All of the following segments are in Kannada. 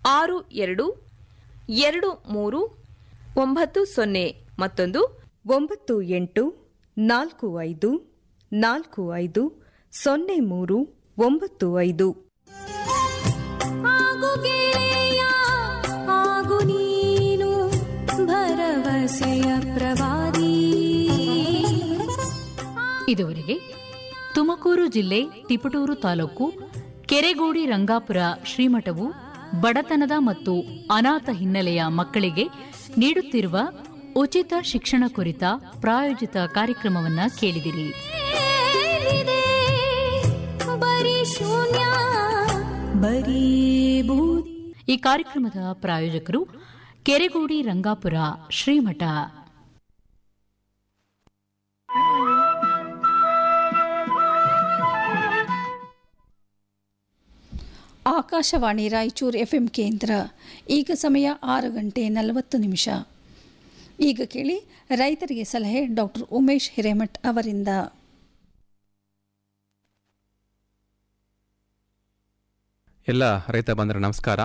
ಆರು ಎರಡು ಎರಡು ಮೂರು ಒಂಬತ್ತು ಸೊನ್ನೆ ಮತ್ತೊಂದು ಒಂಬತ್ತು ಎಂಟು ನಾಲ್ಕು ಐದು ನಾಲ್ಕು ಐದು ಸೊನ್ನೆ ಮೂರು ಒಂಬತ್ತು ಐದು ಆಗು ಗೆಳೆಯ ಆಗು ನೀನು ಭರವಸೆಯ ಪ್ರವಾದಿ ಇದುವರೆಗೆ ತುಮಕೂರು ಜಿಲ್ಲೆ ತಿಪಟೂರು ತಾಲೂಕು ಕೆರೆಗೋಡಿ ರಂಗಾಪುರ ಶ್ರೀಮಠವು ಬಡತನದ ಮತ್ತು ಅನಾಥ ಹಿನ್ನೆಲೆಯ ಮಕ್ಕಳಿಗೆ ನೀಡುತ್ತಿರುವ ಉಚಿತ ಶಿಕ್ಷಣ ಕುರಿತ ಪ್ರಾಯೋಜಿತ ಕಾರ್ಯಕ್ರಮವನ್ನ ಕೇಳಿದಿರಿ ಏನಿದೆ ಬರೀ ಶೂನ್ಯ ಬರೀ ಬೂದಿ ಈ ಕಾರ್ಯಕ್ರಮದ ಪ್ರಾಯೋಜಕರು ಕೆರೆಗೋಡಿ ರಂಗಾಪುರ ಶ್ರೀಮಠ ಆಕಾಶವಾಣಿ ರಾಯಚೂರು ಎಫ್ ಎಂ ಕೇಂದ್ರ ಈಗ ಸಮಯ ಆರು ಗಂಟೆ ನಲವತ್ತು ನಿಮಿಷ ಈಗ ಕೇಳಿ ರೈತರಿಗೆ ಸಲಹೆ ಡಾಕ್ಟರ್ ಉಮೇಶ್ ಹಿರೇಮಠ್ ಅವರಿಂದ ಎಲ್ಲ ರೈತ ಬಂದರೆ ನಮಸ್ಕಾರ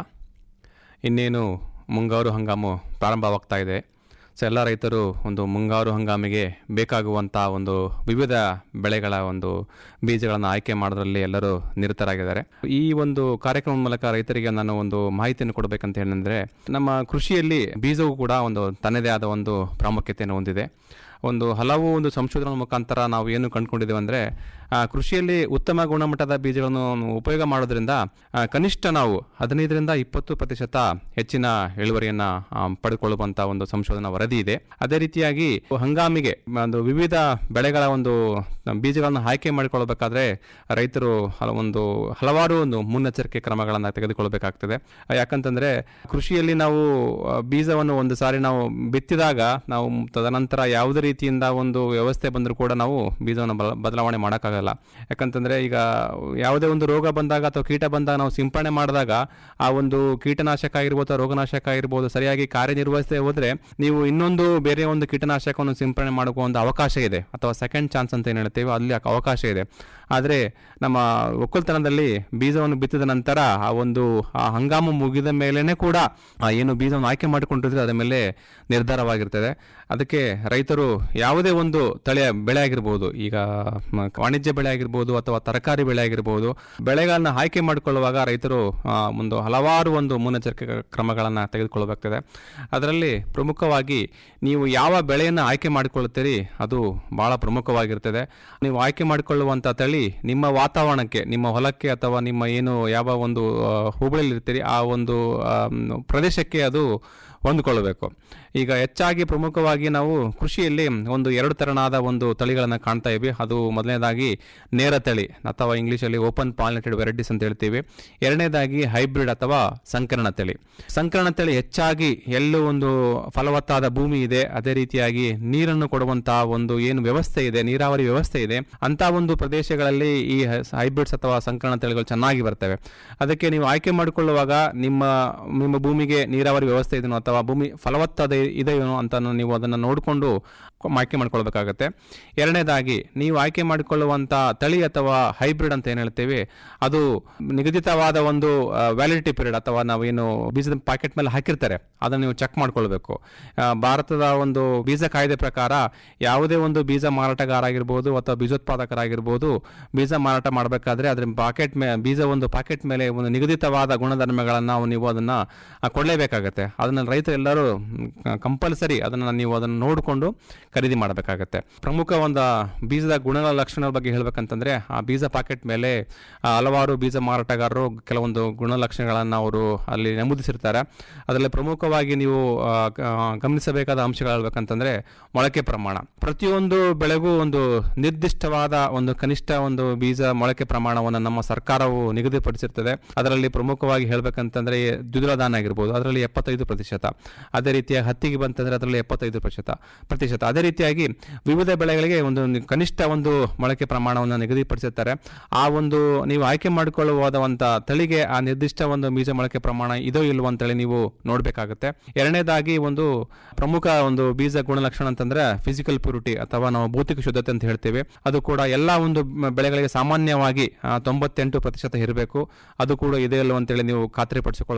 ಇನ್ನೇನು ಮುಂಗಾರು ಹಂಗಾಮು ಪ್ರಾರಂಭವಾಗ್ತಾ ಇದೆ ಸೊ ಎಲ್ಲ ರೈತರು ಒಂದು ಮುಂಗಾರು ಹಂಗಾಮಿಗೆ ಬೇಕಾಗುವಂಥ ಒಂದು ವಿವಿಧ ಬೆಳೆಗಳ ಒಂದು ಬೀಜಗಳನ್ನು ಆಯ್ಕೆ ಮಾಡೋದ್ರಲ್ಲಿ ಎಲ್ಲರೂ ನಿರತರಾಗಿದ್ದಾರೆ ಈ ಒಂದು ಕಾರ್ಯಕ್ರಮದ ಮೂಲಕ ರೈತರಿಗೆ ನಾನು ಒಂದು ಮಾಹಿತಿಯನ್ನು ಕೊಡಬೇಕಂತ ಏನಂದರೆ ನಮ್ಮ ಕೃಷಿಯಲ್ಲಿ ಬೀಜವು ಕೂಡ ಒಂದು ತನ್ನದೇ ಆದ ಒಂದು ಪ್ರಾಮುಖ್ಯತೆಯನ್ನು ಹೊಂದಿದೆ ಒಂದು ಹಲವು ಒಂದು ಸಂಶೋಧನಾ ಮುಖಾಂತರ ನಾವು ಏನು ಕಂಡುಕೊಂಡಿದ್ದೇವೆ ಅಂದರೆ ಕೃಷಿಯಲ್ಲಿ ಉತ್ತಮ ಗುಣಮಟ್ಟದ ಬೀಜಗಳನ್ನು ಉಪಯೋಗ ಮಾಡೋದ್ರಿಂದ ಆ, ಕನಿಷ್ಠ ನಾವು ಹದಿನೈದರಿಂದ ಇಪ್ಪತ್ತು ಪ್ರತಿಶತ ಹೆಚ್ಚಿನ ಇಳುವರಿಯನ್ನು ಪಡೆದುಕೊಳ್ಳುವಂಥ ಒಂದು ಸಂಶೋಧನಾ ವರದಿ ಇದೆ ಅದೇ ರೀತಿಯಾಗಿ ಹಂಗಾಮಿಗೆ ಒಂದು ವಿವಿಧ ಬೆಳೆಗಳ ಒಂದು ಬೀಜಗಳನ್ನು ಆಯ್ಕೆ ಮಾಡಿಕೊಳ್ಳಬೇಕಾದ್ರೆ ರೈತರು ಹಲ ಒಂದು ಹಲವಾರು ಒಂದು ಮುನ್ನೆಚ್ಚರಿಕೆ ಕ್ರಮಗಳನ್ನು ತೆಗೆದುಕೊಳ್ಳಬೇಕಾಗ್ತದೆ ಆ, ಯಾಕಂತಂದ್ರೆ ಕೃಷಿಯಲ್ಲಿ ನಾವು ಆ, ಬೀಜವನ್ನು ಒಂದು ಸಾರಿ ನಾವು ಬಿತ್ತಿದಾಗ ನಾವು ತದನಂತರ ಯಾವುದೇ ರೀತಿಯಿಂದ ಒಂದು ವ್ಯವಸ್ಥೆ ಬಂದರೂ ಕೂಡ ನಾವು ಬೀಜವನ್ನು ಬಲ- ಬದಲಾವಣೆ ಮಾಡೋಕ್ಕಾಗಲ್ಲ ಯಾಕಂತಂದ್ರೆ ಈಗ ಯಾವುದೇ ಒಂದು ರೋಗ ಬಂದಾಗ ಅಥವಾ ಕೀಟ ಬಂದಾಗ ನಾವು ಸಿಂಪಡಣೆ ಮಾಡಿದಾಗ ಆ ಒಂದು ಕೀಟನಾಶಕ ಆಗಿರ್ಬೋದು ಅಥವಾ ರೋಗನಾಶಕ ಆಗಿರ್ಬೋದು ಸರಿಯಾಗಿ ಕಾರ್ಯನಿರ್ವಹಿಸದೆ ಹೋದ್ರೆ ನೀವು ಇನ್ನೊಂದು ಬೇರೆ ಒಂದು ಕೀಟನಾಶಕವನ್ನು ಸಿಂಪಡಣೆ ಮಾಡೋಕೆ ಒಂದು ಅವಕಾಶ ಇದೆ ಅಥವಾ ಸೆಕೆಂಡ್ ಚಾನ್ಸ್ ಅಂತ ಏನು ಹೇಳ್ತೇವೆ ಅಲ್ಲಿ ಆ ಅವಕಾಶ ಇದೆ ಆದರೆ ನಮ್ಮ ಒಕ್ಕಲ್ತನದಲ್ಲಿ ಬೀಜವನ್ನು ಬಿತ್ತಿದ ನಂತರ ಆ ಒಂದು ಆ ಹಂಗಾಮು ಮುಗಿದ ಮೇಲೇನೆ ಕೂಡ ಆ ಏನು ಬೀಜವನ್ನು ಆಯ್ಕೆ ಮಾಡಿಕೊಂಡಿದ್ರೆ ಅದರ ಮೇಲೆ ನಿರ್ಧಾರವಾಗಿರ್ತದೆ ಅದಕ್ಕೆ ರೈತರು ಯಾವುದೇ ಒಂದು ತಳಿಯ ಬೆಳೆ ಆಗಿರ್ಬೋದು ಈಗ ಮ, ವಾಣಿಜ್ಯ ಬೆಳೆ ಆಗಿರ್ಬೋದು ಅಥವಾ ತರಕಾರಿ ಬೆಳೆ ಆಗಿರ್ಬೋದು ಬೆಳೆಗಳನ್ನ ಆಯ್ಕೆ ಮಾಡಿಕೊಳ್ಳುವಾಗ ರೈತರು ಆ, ಒಂದು ಹಲವಾರು ಒಂದು ಮುನ್ನೆಚ್ಚರಿಕೆ ಕ್ರಮಗಳನ್ನು ತೆಗೆದುಕೊಳ್ಳಬೇಕಾಗ್ತದೆ ಅದರಲ್ಲಿ ಪ್ರಮುಖವಾಗಿ ನೀವು ಯಾವ ಬೆಳೆಯನ್ನು ಆಯ್ಕೆ ಮಾಡಿಕೊಳ್ಳುತ್ತೀರಿ ಅದು ಬಹಳ ಪ್ರಮುಖವಾಗಿರ್ತದೆ ನೀವು ಆಯ್ಕೆ ಮಾಡಿಕೊಳ್ಳುವಂಥ ತಳಿ ನಿಮ್ಮ ವಾತಾವರಣಕ್ಕೆ ನಿಮ್ಮ ಹೊಲಕ್ಕೆ ಅಥವಾ ನಿಮ್ಮ ಏನು ಯಾವ ಒಂದು ಆ, ಹೋಬಳಿಯಲ್ಲಿ ಇರ್ತೀರಿ ಆ ಒಂದು ಆ, ಮ್, ಪ್ರದೇಶಕ್ಕೆ ಅದು ಹೊಂದಿಕೊಳ್ಳಬೇಕು ಈಗ ಹೆಚ್ಚಾಗಿ ಪ್ರಮುಖವಾಗಿ ನಾವು ಕೃಷಿಯಲ್ಲಿ ಒಂದು ಎರಡು ತೆರನಾದ ಒಂದು ತಳಿಗಳನ್ನು ಕಾಣ್ತಾ ಇವಿ ಅದು ಮೊದಲನೇದಾಗಿ ನೇರ ತಳಿ ಅಥವಾ ಇಂಗ್ಲೀಷಲ್ಲಿ ಓಪನ್ ಪಾಲಿನೇಟೆಡ್ ವೆರೈಟೀಸ್ ಅಂತ ಹೇಳ್ತೀವಿ ಎರಡನೇದಾಗಿ ಹೈಬ್ರಿಡ್ ಅಥವಾ ಸಂಕರಣ ತಳಿ ಸಂಕರಣ ತಳಿ ಹೆಚ್ಚಾಗಿ ಎಲ್ಲೂ ಒಂದು ಫಲವತ್ತಾದ ಭೂಮಿ ಇದೆ ಅದೇ ರೀತಿಯಾಗಿ ನೀರನ್ನು ಕೊಡುವಂತಹ ಒಂದು ಏನು ವ್ಯವಸ್ಥೆ ಇದೆ ನೀರಾವರಿ ವ್ಯವಸ್ಥೆ ಇದೆ ಅಂತ ಒಂದು ಪ್ರದೇಶಗಳಲ್ಲಿ ಈ ಹೈಬ್ರಿಡ್ಸ್ ಅಥವಾ ಸಂಕರಣ ತಳಿಗಳು ಚೆನ್ನಾಗಿ ಬರ್ತವೆ ಅದಕ್ಕೆ ನೀವು ಆಯ್ಕೆ ಮಾಡಿಕೊಳ್ಳುವಾಗ ನಿಮ್ಮ ನಿಮ್ಮ ಭೂಮಿಗೆ ನೀರಾವರಿ ವ್ಯವಸ್ಥೆ ಇದೆಯೋ ಅಥವಾ ಭೂಮಿ ಫಲವತ್ತಾದ ಇದೆಯೋ ಅಂತ ನೀವು ಅದನ್ನು ನೋಡಿಕೊಂಡು ಆಯ್ಕೆ ಮಾಡ್ಕೊಳ್ಬೇಕಾಗತ್ತೆ ಎರಡನೇದಾಗಿ ನೀವು ಆಯ್ಕೆ ಮಾಡಿಕೊಳ್ಳುವಂಥ ತಳಿ ಅಥವಾ ಹೈಬ್ರಿಡ್ ಅಂತ ಏನು ಹೇಳ್ತೇವೆ ಅದು ನಿಗದಿತವಾದ ಒಂದು ವ್ಯಾಲಿಡಿಟಿ ಪೀರಿಯಡ್ ಅಥವಾ ನಾವೇನು ಬೀಜದ ಪ್ಯಾಕೆಟ್ ಮೇಲೆ ಹಾಕಿರ್ತಾರೆ ಅದನ್ನು ನೀವು ಚೆಕ್ ಮಾಡ್ಕೊಳ್ಬೇಕು ಆ, ಭಾರತದ ಒಂದು ಬೀಜ ಕಾಯ್ದೆ ಪ್ರಕಾರ ಯಾವುದೇ ಒಂದು ಬೀಜ ಮಾರಾಟಗಾರ ಆಗಿರ್ಬೋದು ಅಥವಾ ಬೀಜೋತ್ಪಾದಕರಾಗಿರ್ಬೋದು ಬೀಜ ಮಾರಾಟ ಮಾಡಬೇಕಾದ್ರೆ ಅದ್ರ ಪಾಕೆಟ್ ಮೇ ಬೀಜ ಒಂದು ಪಾಕೆಟ್ ಮೇಲೆ ಒಂದು ನಿಗದಿತವಾದ ಗುಣಧರ್ಮಗಳನ್ನು ನಾವು ನೀವು ಅದನ್ನು ಕೊಡಲೇಬೇಕಾಗತ್ತೆ ಅದನ್ನು ರೈತರು ಎಲ್ಲರೂ ಕಂಪಲ್ಸರಿ ಅದನ್ನು ನೀವು ಅದನ್ನು ನೋಡಿಕೊಂಡು ಖರೀದಿ ಮಾಡಬೇಕಾಗತ್ತೆ ಪ್ರಮುಖ ಒಂದು ಬೀಜದ ಗುಣಗಳ ಲಕ್ಷಣಗಳ ಬಗ್ಗೆ ಹೇಳ್ಬೇಕಂತಂದ್ರೆ ಆ ಬೀಜ ಪಾಕೆಟ್ ಮೇಲೆ ಆ, ಹಲವಾರು ಬೀಜ ಮಾರಾಟಗಾರರು ಕೆಲವೊಂದು ಗುಣಲಕ್ಷಣಗಳನ್ನು ಅವರು ಅಲ್ಲಿ ನಮೂದಿಸಿರ್ತಾರೆ ಅದರಲ್ಲಿ ಪ್ರಮುಖವಾಗಿ ನೀವು ಆ, ಗ- ಆ, ಗಮನಿಸಬೇಕಾದ ಅಂಶಗಳು ಹೇಳ್ಬೇಕಂತಂದ್ರೆ ಮೊಳಕೆ ಪ್ರಮಾಣ ಪ್ರತಿಯೊಂದು ಬೆಳೆಗೂ ಒಂದು ನಿರ್ದಿಷ್ಟವಾದ ಒಂದು ಕನಿಷ್ಠ ಒಂದು ಬೀಜ ಮೊಳಕೆ ಪ್ರಮಾಣವನ್ನು ನಮ್ಮ ಸರ್ಕಾರವು ನಿಗದಿಪಡಿಸಿರ್ತದೆ ಅದರಲ್ಲಿ ಪ್ರಮುಖವಾಗಿ ಹೇಳ್ಬೇಕಂತಂದ್ರೆ ಈ ದ್ವಿದಳ ಧಾನ್ಯ ಆಗಿರ್ಬೋದು ಅದರಲ್ಲಿ ಎಪ್ಪತ್ತೈದು ಪ್ರತಿಶತ ಅದೇ ರೀತಿಯಾಗಿ ಹತ್ತಿಗೆ ಬಂತಂದ್ರೆ ಅದರಲ್ಲಿ ಎಪ್ಪತ್ತೈದು ಪ್ರತಿಶತ ಪ್ರತಿಶತ ಅದೇ ರೀತಿಯಾಗಿ ವಿವಿಧ ಬೆಳೆಗಳಿಗೆ ಒಂದು ನಿ- ಕನಿಷ್ಠ ಒಂದು ಮೊಳಕೆ ಪ್ರಮಾಣವನ್ನು ನಿಗದಿಪಡಿಸಿರ್ತಾರೆ ಆ ಒಂದು ನೀವು ಆಯ್ಕೆ ಮಾಡಿಕೊಳ್ಳುವಾದಂಥ ತಳಿಗೆ ಆ ನಿರ್ದಿಷ್ಟ ಒಂದು ಬೀಜ ಮೊಳಕೆ ಪ್ರಮಾಣ ಇದೋ ಇಲ್ವೋ ಅಂತೇಳಿ ನೀವು ನೋಡಬೇಕಾಗುತ್ತೆ ಎರಡನೇದಾಗಿ ಒಂದು ಪ್ರಮುಖ ಒಂದು ಬೀಜ ಗುಣಲಕ್ಷಣ ಅಂತಂದ್ರೆ ಫಿಸಿಕಲ್ ಪ್ಯೂರಿಟಿ ಅಥವಾ ನಾವು ಭೌತಿಕ ಶುದ್ಧತೆ ಅಂತ ಹೇಳ್ತೇವೆ ಅದು ಕೂಡ ಎಲ್ಲ ಒಂದು ಮ- ಬೆಳೆಗಳಿಗೆ ಸಾಮಾನ್ಯವಾಗಿ ಆ, ತೊಂಬತ್ತೆಂಟು ಪ್ರತಿಶತ ಇರಬೇಕು ಅದು ಕೂಡ ಇದೆ ಇಲ್ಲವೋ ಅಂತೇಳಿ ನೀವು ಖಾತ್ರಿಪಡಿಸಿಕೊಳ್ಬೇಕು